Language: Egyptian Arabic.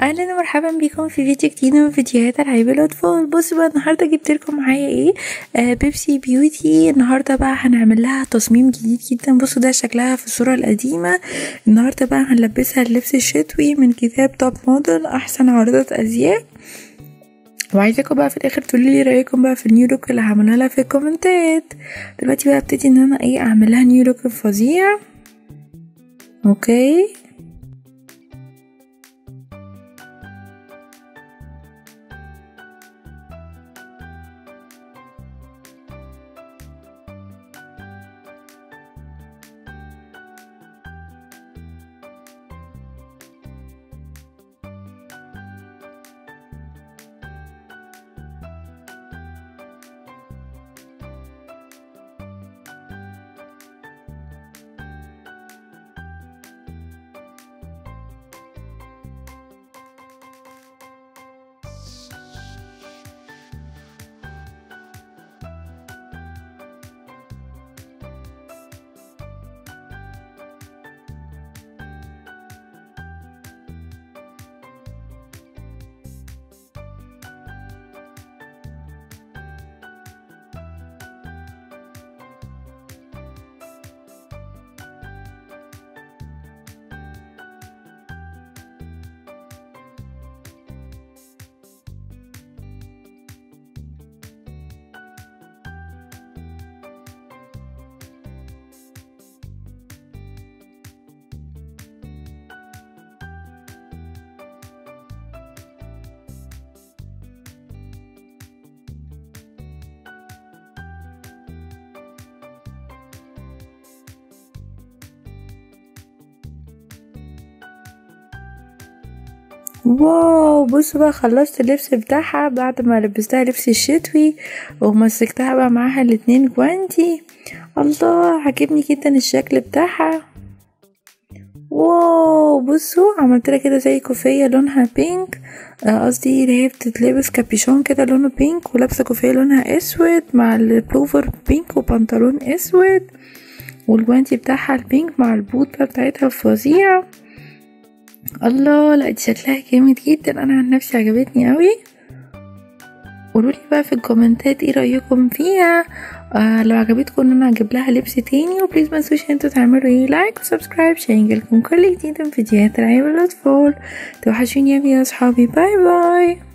اهلا ومرحبا بكم في فيديو جديد من فيديوهات العاب الاطفال بصوا بقى النهارده جبت لكم معايا ايه آه بيبسي بيوتي النهارده بقى هنعمل لها تصميم جديد جدا بصوا ده شكلها في الصوره القديمه النهارده بقى هنلبسها اللبس الشتوي من كتاب توب موديل احسن عارضه ازياء وعايزاكم بقى في الاخر تقولوا لي رايكم بقى في النيو لوك اللي هعملها لها في الكومنتات دلوقتي بقى ابتدي ان انا ايه اعمل لها نيو لوك فظيع اوكي واو بصوا بقى خلصت اللبس بتاعها بعد ما لبستها لبس الشتوي ومسكتها بقى معاها الاتنين جوانتي الله عجبني جدا الشكل بتاعها واو بصوا عملت لها كده زي كوفية لونها بينك قصدي اللي هي بتتلبس كابيشون كده لونه بينك ولابسة كوفية لونها اسود مع البلوفر بينك وبنطلون اسود والجوانتي بتاعها البينك مع البوت بقى بتاعتها فظيع الله لا دي شكلها جامد جدا انا عن نفسي عجبتني قوي قولولي بقى في الكومنتات ايه رايكم فيها آه لو عجبتكم ان انا اجيب لها لبس تاني وبليز ما تنسوش انتوا تعملوا ايه لايك وسبسكرايب عشان يجيلكم كل جديد من فيديوهات العاب الاطفال توحشوني يا اصحابي باي باي